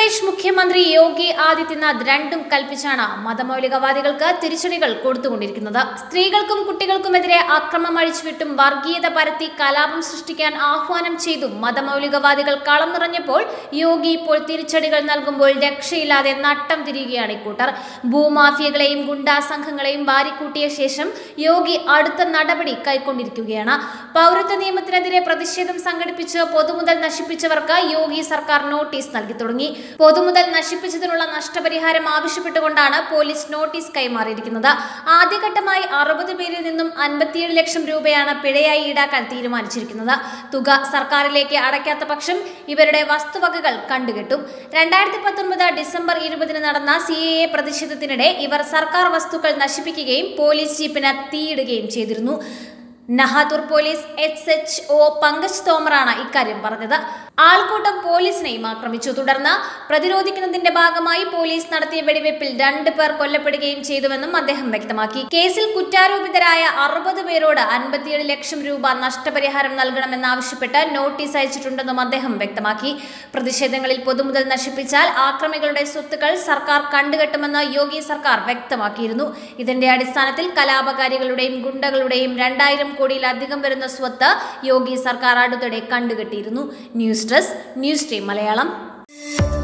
ഉത്തർപ്രദേശ് മുഖ്യമന്ത്രി യോഗി ആദിത്യനാഥ് രണ്ടും കൽപ്പിച്ചാണ് മതമൗലികവാദികൾക്ക് തിരിച്ചടികൾ കൊടുത്തുകൊണ്ടിരിക്കുന്നത് സ്ത്രീകൾക്കും കുട്ടികൾക്കുമെതിരെ അക്രമം അഴിച്ചുവിട്ടും വർഗീയത പരത്തി കലാപം സൃഷ്ടിക്കാൻ ആഹ്വാനം ചെയ്തും മതമൗലികവാദികൾ കളം നിറഞ്ഞപ്പോൾ യോഗി ഇപ്പോൾ തിരിച്ചടികൾ നൽകുമ്പോൾ രക്ഷയില്ലാതെ നട്ടം തിരിയുകയാണ് ഇക്കൂട്ടർ ഭൂമാഫിയകളെയും ഗുണ്ടാ സംഘങ്ങളെയും വാരിക്കൂട്ടിയ ശേഷം യോഗി അടുത്ത നടപടി കൈക്കൊണ്ടിരിക്കുകയാണ് പൗരത്വ നിയമത്തിനെതിരെ പ്രതിഷേധം സംഘടിപ്പിച്ച് പൊതുമുതൽ നശിപ്പിച്ചവർക്ക് യോഗി സർക്കാർ നോട്ടീസ് നൽകി തുടങ്ങി പൊതുമുതൽ നശിപ്പിച്ചതിനുള്ള നഷ്ടപരിഹാരം ആവശ്യപ്പെട്ടുകൊണ്ടാണ് പോലീസ് നോട്ടീസ് കൈമാറിയിരിക്കുന്നത് ആദ്യഘട്ടമായി അറുപത് പേരിൽ നിന്നും അൻപത്തിയേഴ് ലക്ഷം രൂപയാണ് പിഴയായി ഈടാക്കാൻ തീരുമാനിച്ചിരിക്കുന്നത് തുക സർക്കാരിലേക്ക് അടയ്ക്കാത്ത പക്ഷം ഇവരുടെ വസ്തുവകകൾ കണ്ടുകെട്ടും രണ്ടായിരത്തി പത്തൊൻപത് ഡിസംബർ ഇരുപതിന് നടന്ന സി എ എ പ്രതിഷേധത്തിനിടെ ഇവർ സർക്കാർ വസ്തുക്കൾ നശിപ്പിക്കുകയും പോലീസ് ജീപ്പിന് തീയിടുകയും ചെയ്തിരുന്നു Nahatur police H H O Pankaj തോമറാണ് ഇക്കാര്യം പറഞ്ഞത് ആൾക്കൂട്ടം പോലീസിനെയും ആക്രമിച്ചു തുടർന്ന് പ്രതിരോധിക്കുന്നതിന്റെ ഭാഗമായി പോലീസ് നടത്തിയ വെടിവെപ്പിൽ രണ്ട് പേർ കൊല്ലപ്പെടുകയും ചെയ്തുവെന്നും അദ്ദേഹം വ്യക്തമാക്കി കേസിൽ കുറ്റാരോപിതരായ അറുപത് പേരോട് അൻപത്തിയേഴ് ലക്ഷം രൂപ നഷ്ടപരിഹാരം നൽകണമെന്നാവശ്യപ്പെട്ട് നോട്ടീസ് അയച്ചിട്ടുണ്ടെന്നും അദ്ദേഹം വ്യക്തമാക്കി പ്രതിഷേധങ്ങളിൽ പൊതുമുതൽ നശിപ്പിച്ചാൽ ആക്രമികളുടെ സ്വത്തുക്കൾ സർക്കാർ കണ്ടുകെട്ടുമെന്ന് യോഗി സർക്കാർ വ്യക്തമാക്കിയിരുന്നു ഇതിന്റെ അടിസ്ഥാനത്തിൽ കലാപകാരികളുടെയും ഗുണ്ടകളുടെയും രണ്ടായിരം കോടിയിലധികം വരുന്ന സ്വത്ത് യോഗി സർക്കാർ അടുത്തിടെ കണ്ടുകെട്ടിയിരുന്നു news desk news team Malayalam